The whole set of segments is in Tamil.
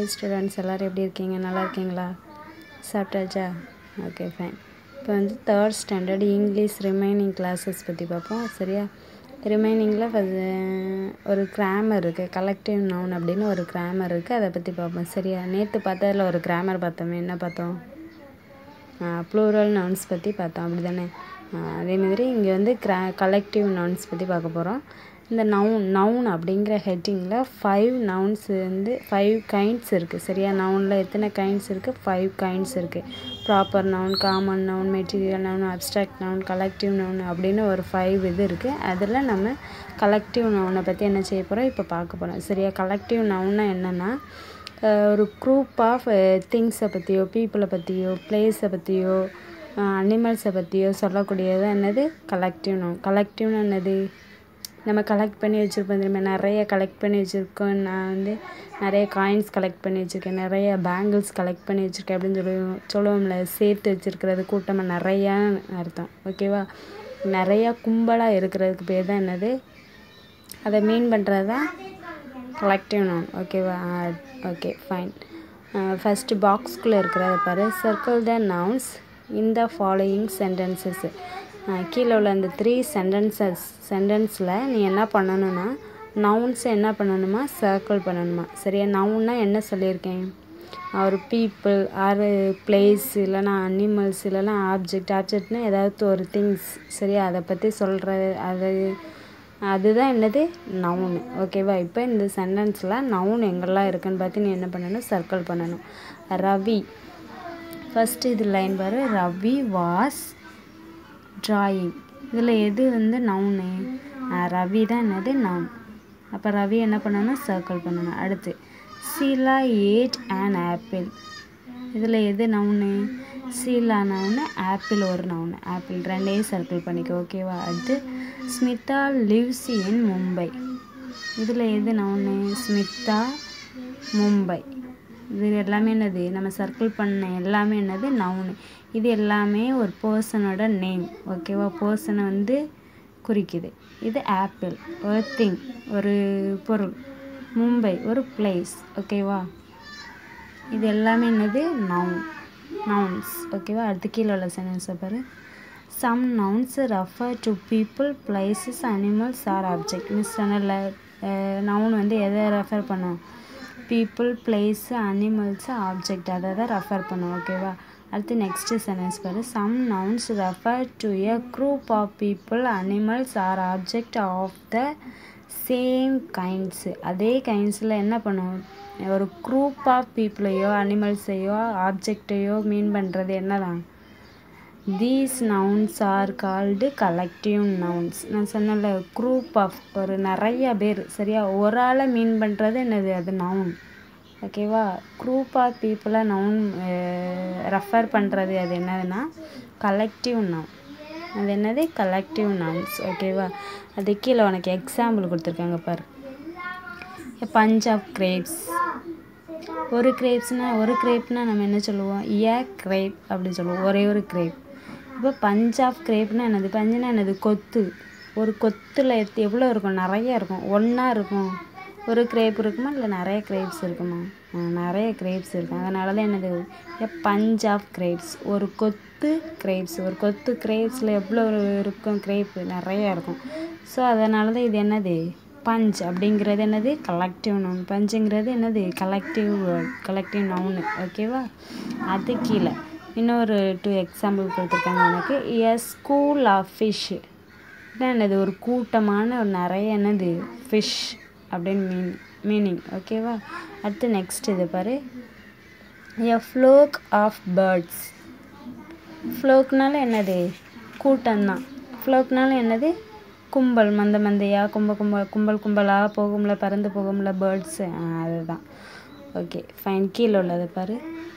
ஹாய் ஸ்டூடெண்ட்ஸ் எல்லோரும் எப்படி இருக்கீங்க நல்லா இருக்கீங்களா சாப்பிட்டாச்சா ஓகே ஃபைன் இப்போ வந்து third standard English remaining classes பற்றி பார்ப்போம் சரியா ரிமைனிங்கில் ஒரு கிராமர் இருக்குது கலெக்டிவ் நவுன் அப்படின்னு ஒரு கிராமர் இருக்குது அதை பற்றி பார்ப்போம் சரியா நேற்று பார்த்ததில் ஒரு கிராமர் பார்த்தோமே என்ன பார்த்தோம் ப்ளூரல் நவுன்ஸ் பற்றி பார்த்தோம் அப்படி தானே அதே மாதிரி இங்கே வந்து கிரா கலெக்டிவ் நவுன்ஸ் பற்றி பார்க்க போகிறோம் இந்த நவுன் நவுன் அப்படிங்கிற ஹெட்டிங்கில் ஃபைவ் நவுன்ஸ் வந்து ஃபைவ் கைண்ட்ஸ் இருக்குது சரியா நவுனில் எத்தனை கைண்ட்ஸ் இருக்குது ஃபைவ் கைண்ட்ஸ் இருக்குது proper noun common noun material noun abstract noun collective noun அப்படின்னு ஒரு ஃபைவ் இது இருக்குது அதில் நம்ம கலெக்டிவ் நவுனை பற்றி என்ன செய்ய போகிறோம் இப்போ பார்க்க போகிறோம் சரியா கலெக்டிவ் நவுன்னா என்னென்னா ஒரு குரூப் ஆஃப் திங்ஸை பற்றியோ பீப்புளை பற்றியோ பிளேஸை பற்றியோ அனிமல்ஸை பற்றியோ சொல்லக்கூடியது என்னது கலெக்டிவ் நவுன் கலெக்டிவ்னு என்னது நம்ம கலெக்ட் பண்ணி வச்சுருப்போம் தெரியுமா நிறைய கலெக்ட் பண்ணி வச்சுருக்கோம் நான் வந்து நிறைய காயின்ஸ் கலெக்ட் பண்ணி வச்சுருக்கேன் நிறைய பேங்கிள்ஸ் கலெக்ட் பண்ணி வச்சுருக்கேன் அப்படின்னு சொல்லுவோம் சொல்லுவோம்ல சேர்த்து வச்சுருக்கிறது கூட்டமாக நிறையான்னு அர்த்தம் ஓகேவா நிறையா கும்பலாக இருக்கிறதுக்கு பேர் தான் என்னது அதை மீன் பண்ணுறது தான் கலெக்டிவ் நவுன் ஓகேவா ஓகே ஃபைன் ஃபஸ்ட்டு பாக்ஸ்குள்ளே இருக்கிறத பாரு circle the nouns in the following sentences கீழே உள்ள அந்த த்ரீ சென்டென்சஸ் சென்டென்ஸில் நீ என்ன பண்ணணும்னா நவுன்ஸை என்ன பண்ணணுமா சர்க்கிள் பண்ணணுமா சரியா நவுன்னா என்ன சொல்லியிருக்கேன் ஒரு பீப்புள் ஆர் பிளேஸ் இல்லைனா அனிமல்ஸ் இல்லைனா ஆப்ஜெக்ட் ஆப்ஜெக்ட்னா ஏதாவது ஒரு திங்ஸ் சரியா அதை பற்றி சொல்கிற அது அதுதான் என்னது நவுனு ஓகேவா இப்போ இந்த சென்டென்ஸில் நவுன் எங்கெல்லாம் இருக்குன்னு பார்த்து நீ என்ன பண்ணணும் சர்க்கிள் பண்ணணும் ரவி ஃபஸ்ட்டு இது லைன் பாரு ரவி வாஸ் ட்ராயிங் இதில் எது வந்து நவுனு ரவி தான் என்னது நவுன் அப்போ ரவி என்ன பண்ணணும் சர்க்கிள் பண்ணணும் அடுத்து சீலா ஏட் அண்ட் ஆப்பிள் இதில் எது நவுனு சீலா நவுனு ஆப்பிள் ஒரு நவுனு ஆப்பிள் ரெண்டையும் சர்க்கிள் பண்ணிக்கோ ஓகேவா அடுத்து ஸ்மிதா லிவ்ஸ் இன் மும்பை இதில் எது நவுனு ஸ்மிதா மும்பை இது எல்லாமே என்னது நம்ம சர்க்கிள் பண்ண எல்லாமே என்னது நவுனு இது எல்லாமே ஒரு பர்சனோட நேம் ஓகேவா பர்சனை வந்து குறிக்குது இது ஆப்பிள் ஒரு திங் ஒரு பொருள் மும்பை ஒரு பிளேஸ் ஓகேவா இது எல்லாமே என்னது நவுன் நவுன்ஸ் ஓகேவா அடுத்து கீழே உள்ள சென்டென்ஸை பாரு some nouns refer to people places animals or object miss சொன்னல நவுன் வந்து எதை ரெஃபர் பண்ணும் பீப்புள் பிளேஸு அனிமல்ஸு ஆப்ஜெக்ட் அதை தான் ரெஃபர் பண்ணும் ஓகேவா அடுத்து நெக்ஸ்ட்டு சென்டென்ஸ் பாரு some nouns refer to a group of people animals or object of the same kinds அதே கைண்ட்ஸில் என்ன பண்ணும் ஒரு குரூப் ஆஃப் பீப்புளையோ அனிமல்ஸையோ ஆப்ஜெக்டையோ மீன் பண்ணுறது என்னதான் these nouns are called collective nouns நான் சொன்னல குரூப் ஆஃப் ஒரு நிறைய பேர் சரியா ஒரு ஆளை மீன் பண்ணுறது என்னது அது நவுன் ஓகேவா குரூப் ஆஃப் பீப்புளாக நவுன் ரெஃபர் பண்ணுறது அது என்னதுன்னா கலெக்டிவ் நவுன் அது என்னது கலெக்டிவ் நவுன்ஸ் ஓகேவா அது கீழே உனக்கு எக்ஸாம்பிள் கொடுத்துருக்காங்க பாரு பஞ்சாப் கிரேப்ஸ் ஒரு கிரேப்ஸ்னால் ஒரு கிரேப்னால் நம்ம என்ன சொல்லுவோம் ஏ கிரேப் அப்படின்னு சொல்லுவோம் ஒரே ஒரு கிரேப் இப்போ பஞ்சாப் கிரேப்னா என்னது பஞ்சுனா என்னது கொத்து ஒரு கொத்தில் எவ்வளோ இருக்கும் நிறைய இருக்கும் ஒன்றா இருக்கும் ஒரு கிரேப் இருக்குமா இல்லை நிறைய கிரேப்ஸ் இருக்குமா நிறைய கிரேப்ஸ் இருக்கும் அதனால தான் என்னது பஞ்சாப் கிரேப்ஸ் ஒரு கொத்து கிரேப்ஸ் ஒரு கொத்து கிரேப்ஸில் எவ்வளோ இருக்கும் கிரேப் நிறைய இருக்கும் ஸோ அதனால தான் இது என்னது பஞ்ச் அப்படிங்கிறது என்னது கலெக்டிவ் நவுன் பஞ்சுங்கிறது என்னது கலெக்டிவ் கலெக்டிவ் நவுனு ஓகேவா அது கீழே இன்னொரு டூ எக்ஸாம்பிள் கொடுத்துருக்காங்க உனக்கு எ ஸ்கூல் ஆஃப் ஃபிஷ் என்னது ஒரு கூட்டமான ஒரு நிறைய என்னது ஃபிஷ் அப்படின்னு மீன் மீனிங் ஓகேவா அடுத்து நெக்ஸ்ட் இது பாரு எ ஃப்ளோக் ஆஃப் பேர்ட்ஸ் ஃப்ளோக்னால என்னது கூட்டம்தான் ஃப்ளோக்னால என்னது கும்பல் மந்த மந்தையாக கும்ப கும்பல் கும்பல் கும்பலாக போகும்ல பறந்து போகும்ல பேர்ட்ஸு அதுதான் ஓகே ஃபைன் கீழே உள்ளது பாரு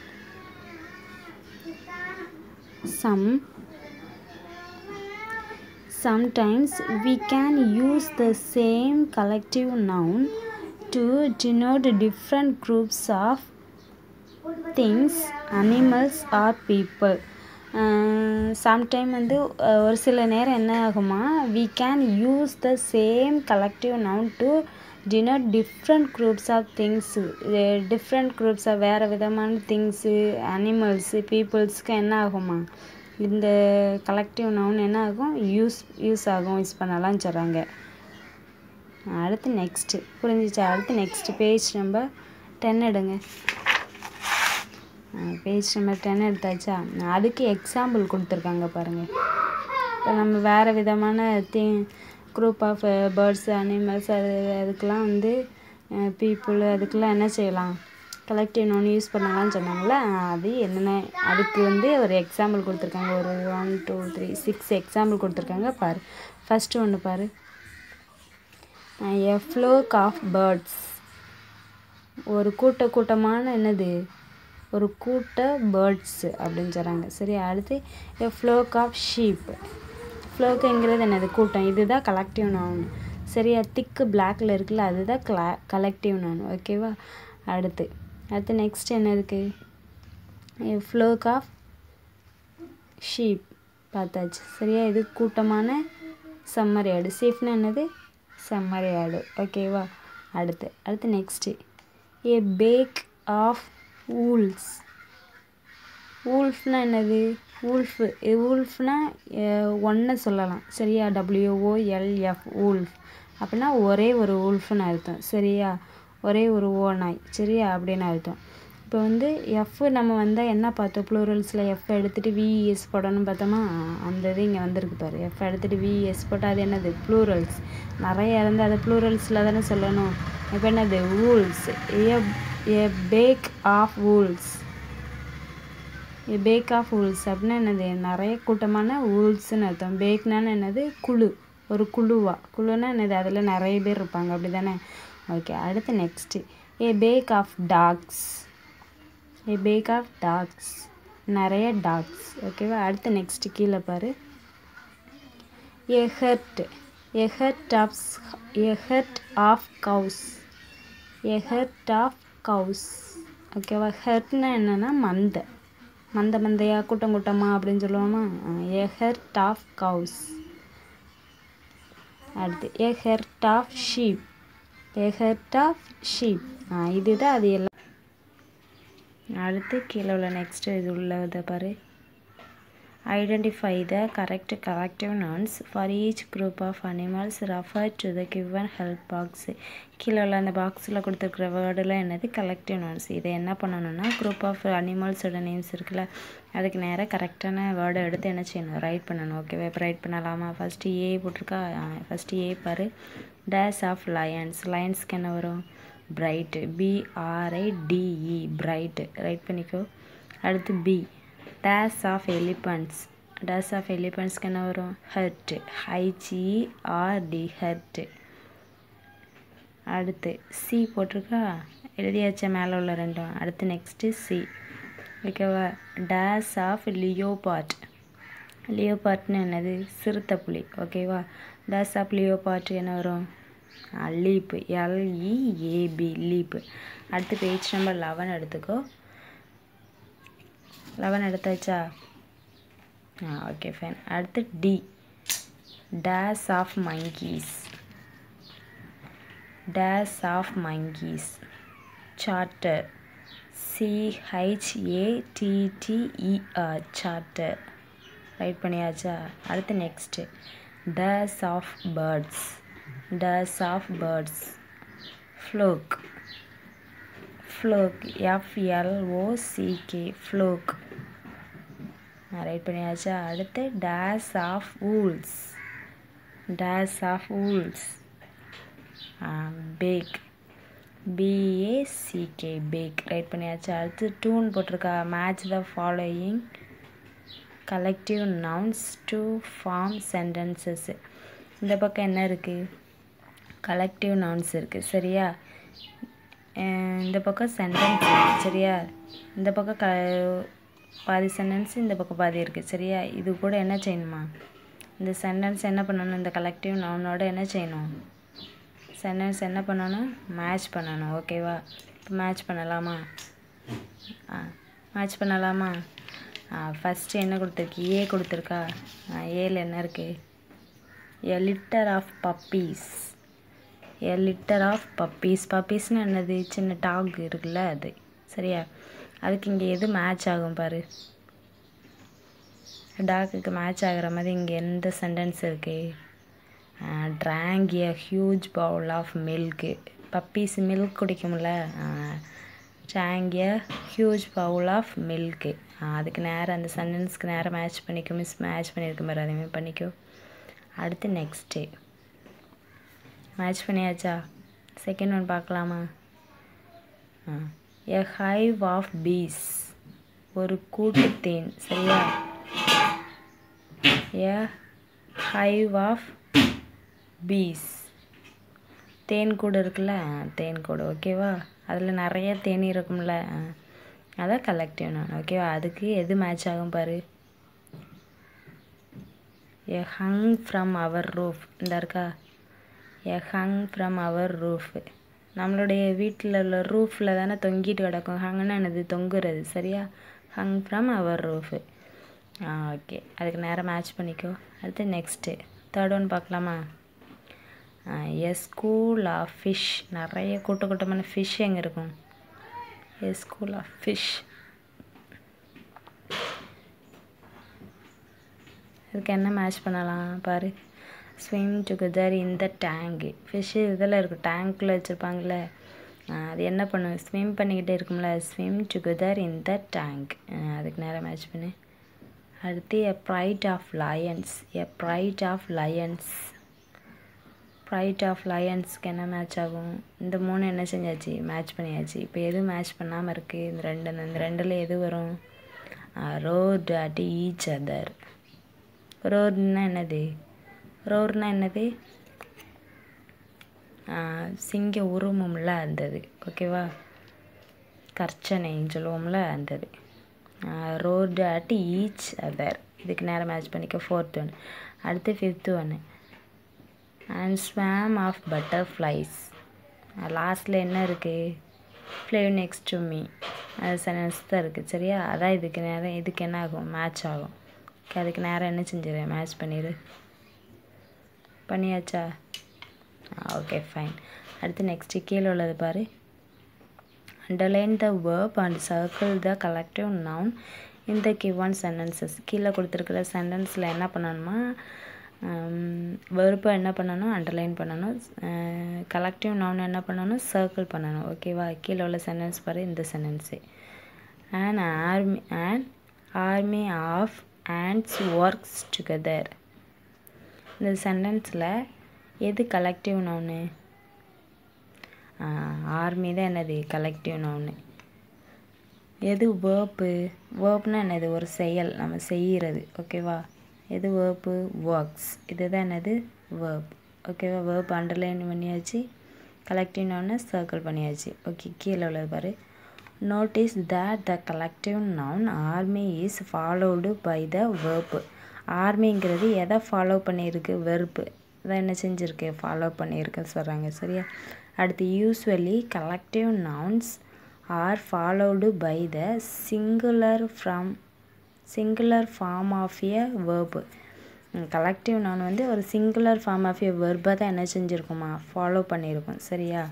some sometimes we can use the same collective noun to denote different groups of things animals or people sometime வந்து அஹ், ஒரு சில நேரம் என்ன ஆகுமா we can use the same collective noun to denote different groups of things different குரூப்ஸாக வேறு விதமான திங்ஸு அனிமல்ஸு பீப்புள்ஸ்க்கு என்ன ஆகுமா இந்த கலெக்டிவ் நவுன் என்ன ஆகும் யூஸ் யூஸ் ஆகும் யூஸ் பண்ணலாம்னு சொல்கிறாங்க அடுத்து நெக்ஸ்ட்டு புரிஞ்சிச்சா அடுத்து நெக்ஸ்ட் பேஜ் நம்பர் டென் எடுங்க பேஜ் நம்பர் டென் எடுத்தாச்சா அதுக்கு எக்ஸாம்பிள் கொடுத்துருக்காங்க பாருங்கள் இப்போ நம்ம வேறு விதமான the group of birds animals அது அதுக்கெலாம் வந்து பீப்புள் அதுக்கெலாம் என்ன செய்யலாம் கலெக்டிவ் நோன் யூஸ் பண்ணலாம்னு சொன்னாங்களே அது என்னென்ன அதுக்கு வந்து ஒரு எக்ஸாம்பிள் கொடுத்துருக்காங்க ஒரு one two three six example கொடுத்துருக்காங்க பாரு ஃபஸ்ட்டு ஒன்று பாரு எ ஃப்ளோக் ஆஃப் பேர்ட்ஸ் ஒரு கூட்ட கூட்டமான என்னது ஒரு கூட்ட பேர்ட்ஸ் அப்படின்னு சொல்கிறாங்க சரி அடுத்து எ ஃப்ளோக் ஆஃப் ஷீப் ஃப்ளோக்குங்கிறது என்னது கூட்டம் இதுதான் கலெக்டிவ் நவுன் சரியா திக்கு பிளாக்ல இருக்குல்ல அதுதான் கல கலெக்டிவ் நவுன் ஓகேவா அடுத்து அடுத்து நெக்ஸ்ட் என்ன இருக்குது ஃப்ளோக் ஆஃப் ஷீப் பார்த்தாச்சு சரியா இது கூட்டமான செம்மறி ஆடு ஷீப்னா என்னது செம்மறி ஆடு ஓகேவா அடுத்து அடுத்து next a pack of wolves ஊல்ஃப்னா என்னது ஊல்ஃபு ஊல்ஃப்னா ஒன்றை சொல்லலாம் சரியா டபிள்யூஓஎல்எஃப் ஊல்ஃப் அப்படின்னா ஒரே ஒரு ஊல்ஃப்னு அர்த்தம் சரியா ஒரே ஒரு ஓ நாய் சரியா அப்படின்னு அர்த்தம் இப்போ வந்து எஃப் நம்ம வந்தால் என்ன பார்த்தோம் ப்ளூரல்ஸில் எஃப் எடுத்துகிட்டு விஇஎஸ் போடணும்னு பார்த்தோமா அந்த இது இங்கே வந்திருக்கு பாரு எஃப் எடுத்துகிட்டு விஇஎஸ் போட்டால் அது என்னது ப்ளூரல்ஸ் நிறைய இருந்தால் அது ப்ளூரல்ஸில் தானே சொல்லணும் இப்போ என்னது wolves a a pack of wolves a pack of wolves அப்படின்னா என்னது நிறைய கூட்டமான வூல்ஸ்னு அர்த்தம் பேக்னான்னு என்னது குழு ஒரு குழுவா குழுனா என்னது அதில் நிறைய பேர் இருப்பாங்க அப்படி தானே ஓகே அடுத்து next a pack of dogs a pack of dogs நிறைய டாக்ஸ் ஓகேவா அடுத்து நெக்ஸ்ட்டு கீழே பாரு a herd a herd of a herd of cows a herd of cows ஓகேவா ஹெர்ட்னா என்னென்னா மந்தை மந்த மந்தையா கூட்டம் கூட்டமா அப்படின்னு சொல்லுவோமா ஏ ஹெர்ட் ஆஃப் கவுஸ் அடுத்து a herd of sheep a herd of sheep இதுதான் அது எல்லாம் அடுத்து கீழே உள்ள நெக்ஸ்ட் இது உள்ளதை பாரு identify the correct collective nouns for each group of animals refer to the given help box கீழே உள்ள அந்த பாக்ஸில் கொடுத்துருக்குற வேர்டில் என்னது கலெக்டிவ் nouns இதை என்ன பண்ணணும்னா குரூப் ஆஃப் அனிமல்ஸோட நேம்ஸ் இருக்குல்ல அதுக்கு நேராக கரெக்டான வேர்டை எடுத்து என்ன செய்யணும் ரைட் பண்ணணும் ஓகேவா இப்போ ரைட் பண்ணலாமா ஃபஸ்ட்டு ஏ போட்டிருக்கா ஃபஸ்ட்டு ஏ பாரு டேஸ் ஆஃப் லயன்ஸ் லயன்ஸ்க்கு என்ன வரும் பிரைட்டு பிஆர்ஐடிஇ பிரைட்டு ரைட் பண்ணிக்கோ அடுத்து B dash of elephants dash of எலிபண்ட்ஸ்க்கு என்ன வரும் ஹர்ட் ஹைஜிஆர்டி ஹர்ட் அடுத்து சி போட்டிருக்கா எழுதியாச்சா மேலே உள்ள ரெண்டும் அடுத்து நெக்ஸ்ட்டு சி ஓகேவா டேஸ் ஆஃப் லியோபாட் லியோபாட்னு என்னது சிறுத்தை புலி ஓகேவா டேஸ் ஆஃப் லியோபாட் என்ன வரும் லீப்பு எல்இஏபி லீப்பு அடுத்து பேஜ் நம்பர் லெவன் எடுத்துக்கோ லெவன் எடுத்தாச்சா ஆ ஓகே ஃபைன் அடுத்து D days of monkeys days of monkeys charter சிஹெச்ஏடிடிஇஆர் charter right பண்ணியாச்சா அடுத்து next days of birds days of birds fluke fluke எஃப்எல்ஓசிகே fluke right பண்ணியாச்சா அடுத்து days of வூல்ஸ் days of வூல்ஸ் back பிஏசிகே back right பண்ணியாச்சா அடுத்து டூன் போட்டிருக்கா match the following collective nouns to form sentences இந்த பக்கம் என்ன இருக்குது கலெக்டிவ் நவுன்ஸ் இருக்குது சரியா இந்த பக்கம் சென்டென்ஸ் இருக்குது சரியா இந்த பக்கம் க பாதி சென்டென்ஸ் இந்த பக்கம் பாதி இருக்குது சரியா இது கூட என்ன செய்யணுமா இந்த சென்டென்ஸ் என்ன பண்ணணும் இந்த கலெக்டிவ் நவுனோட என்ன செய்யணும் சென்டென்ஸ் என்ன பண்ணணும் மேட்ச் பண்ணணும் ஓகேவா இப்போ மேட்ச் பண்ணலாமா ஆ மேட்ச் பண்ணலாமா ஃபஸ்ட்டு என்ன கொடுத்துருக்கு ஏ கொடுத்துருக்கா ஏல என்ன இருக்குது a litter of puppies a litter of puppies பப்பீஸ்னு என்னது சின்ன டாக் இருக்குல்ல அது சரியா அதுக்கு இங்கே எது மேட்ச் ஆகும் பாரு டாக்குக்கு மேட்ச் ஆகிற மாதிரி இங்கே எந்த சென்டென்ஸ் இருக்குது drank a huge bowl of milk puppies milk குடிக்கும்ல drank a huge bowl of milk அதுக்கு நேரம் அந்த சென்டென்ஸ்க்கு நேரம் மேட்ச் பண்ணிக்கோ மிஸ் மேட்ச் பண்ணியிருக்க மாதிரி அதேமாதிரி பண்ணிக்கோ அடுத்து நெக்ஸ்ட்டு மேட்ச் பண்ணியாச்சா செகண்ட் ஒன் பார்க்கலாமா எ ஹைவ் ஆஃப் பீஸ் ஒரு கூட்டு தேன் சரியா எ ஹைவ் ஆஃப் பீஸ் தேன் கூடு இருக்குல்ல தேன் கூடு ஓகேவா அதில் நிறைய தேனி இருக்கும்ல அதான் கலெக்டிவ் நான் ஓகேவா அதுக்கு எது மேட்ச் ஆகும் பாரு எ ஹங் ஃப்ரம் அவர் ரூஃப் இந்த இருக்கா எ ஹங் ஃப்ரம் அவர் ரூஃப் நம்மளுடைய வீட்டில் உள்ள ரூஃபில் தானே தொங்கிட்டு கிடக்கும் ஹங்னா என்னது தொங்குறது சரியா ஹங் ஃப்ரம் அவர் ரூஃபு ஆ ஓகே அதுக்கு நேரம் மேட்ச் பண்ணிக்கோ அடுத்து நெக்ஸ்ட்டு தேர்ட் ஒன் பார்க்கலாமா எ ஸ்கூல் ஆஃப் ஃபிஷ் நிறைய கூட்ட கூட்டமான ஃபிஷ் எங்கே இருக்கும் எ ஸ்கூல் ஆஃப் ஃபிஷ் இதுக்கு என்ன மேட்ச் பண்ணலாம் பாரு ஸ்விம் டுகெதர் இந்த டேங்கு ஃபிஷ்ஷு இதில் இருக்கும் டேங்க்கில் வச்சுருப்பாங்களே அது என்ன பண்ணும் ஸ்விம் பண்ணிக்கிட்டே இருக்கும்ல ஸ்விம் டுகெதர் இந்த டேங்க் அதுக்கு நேரம் மேட்ச் பண்ணு அடுத்து a pride of lions a pride of lions pride of லயன்ஸ்க்கு என்ன மேட்ச் ஆகும் இந்த மூணு என்ன செஞ்சாச்சு மேட்ச் பண்ணியாச்சு இப்போ எது மேட்ச் பண்ணாமல் இருக்குது இந்த ரெண்டு இந்த ரெண்டில் எது வரும் ரோட் அட் ஈச் அதர் ரோடுனா என்னது ரோர்னா என்னது சிங்க உருவம்ல அந்தது ஓகேவா கர்ச்சனைன்னு சொல்லுவோம்ல அந்தது ரோடு அட் ஈச் அதர் இதுக்கு நேரம் மேட்ச் பண்ணிக்க ஃபோர்த் ஒன் அடுத்து ஃபிஃப்த்து ஒன்று அண்ட் ஸ்வாம் ஆஃப் பட்டர்ஃப்ளைஸ் லாஸ்ட்டில் என்ன இருக்குது ஃப்ளே நெக்ஸ்ட் டு மீ அது சென்டென்ஸ் தான் இருக்குது சரியா அதான் இதுக்கு நேரம் இதுக்கு என்ன ஆகும் மேட்ச் ஆகும் அதுக்கு நேரம் என்ன செஞ்சிரு மேட்ச் பண்ணிடு பண்ணியாச்சா ஓகே ஃபைன் அடுத்து நெக்ஸ்ட்டு கீழே உள்ளது பாரு underline the verb and circle the collective noun இந்த கிவன் சென்டென்சஸ் கீழே கொடுத்துருக்குற சென்டென்ஸில் என்ன பண்ணணுமா வெறுப்பை என்ன பண்ணணும் அண்டர்லைன் பண்ணணும் கலெக்டிவ் நவுன் என்ன பண்ணணும் சர்க்கிள் பண்ணணும் ஓகேவா கீழே உள்ள சென்டென்ஸ் பாரு இந்த sentence an army an army of ants works together இந்த சென்டென்ஸில் எது கலெக்டிவ் நவுனு ஆர்மி தான் என்னது கலெக்டிவ் நவுனு எது வேர்ப்பு வேர்ப்னா என்னது ஒரு செயல் நம்ம செய்கிறது ஓகேவா எது வேர்ப்பு ஒர்க்ஸ் இதுதான் என்னது வேர்ப் ஓகேவா வேர்ப் அண்டர்லைன் பண்ணியாச்சு கலெக்டிவ் நவுனை சர்க்கிள் பண்ணியாச்சு ஓகே கீழே உள்ளது பாரு notice that the collective noun army is followed by the verb ஆர்மிங்கிறது எதை ஃபாலோ பண்ணியிருக்கு வெறுப்பு அதான் என்ன செஞ்சுருக்கு ஃபாலோ பண்ணியிருக்குன்னு சொல்கிறாங்க சரியா அடுத்து usually collective nouns are followed by the singular from singular form of a verb collective noun வந்து ஒரு சிங்குலர் ஃபார்ம் ஆஃப் எ வெர்பை தான் என்ன செஞ்சுருக்குமா ஃபாலோ பண்ணியிருக்கோம் சரியா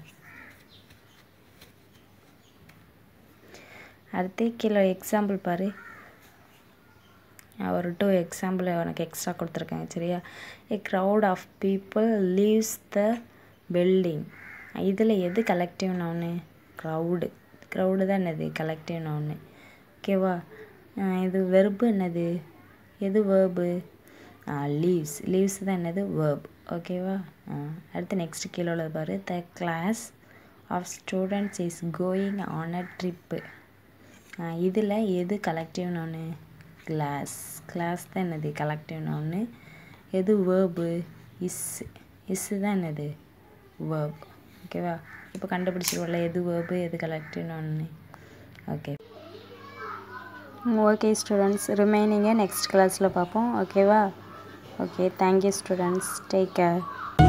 அடுத்து கீழே எக்ஸாம்பிள் பாரு ஒரு டூ எக்ஸாம்பிள் உனக்கு எக்ஸ்ட்ரா கொடுத்துருக்கேன் சரியா a crowd of people leaves the building இதில் எது கலெக்டிவ் நவுனு க்ரௌடு க்ரௌடு தான் என்னது கலெக்டிவ் நவுனு ஓகேவா இது வெர்பு என்னது எது வேர்பு லீவ்ஸ் லீவ்ஸ் தான் என்னது வேர்ப் ஓகேவா அடுத்து நெக்ஸ்ட் கீழே உள்ளது பாரு the class of students is going on a trip இதில் எது கலெக்டிவ் நவுனு கிளாஸ் கிளாஸ் தான் என்னது கலெக்டிவ் நவுனு எது வேர்பு இஸ் இஸ்ஸு தான் என்னது வேர்ப் ஓகேவா இப்போ கண்டுபிடிச்சிருவோம்ல எது வேர்பு எது கலெக்டிவ் நவுன்னு ஓகே ஓகே ஸ்டூடெண்ட்ஸ் ரிமைனிங்கை நெக்ஸ்ட் கிளாஸில் பார்ப்போம் ஓகேவா okay thank you students take care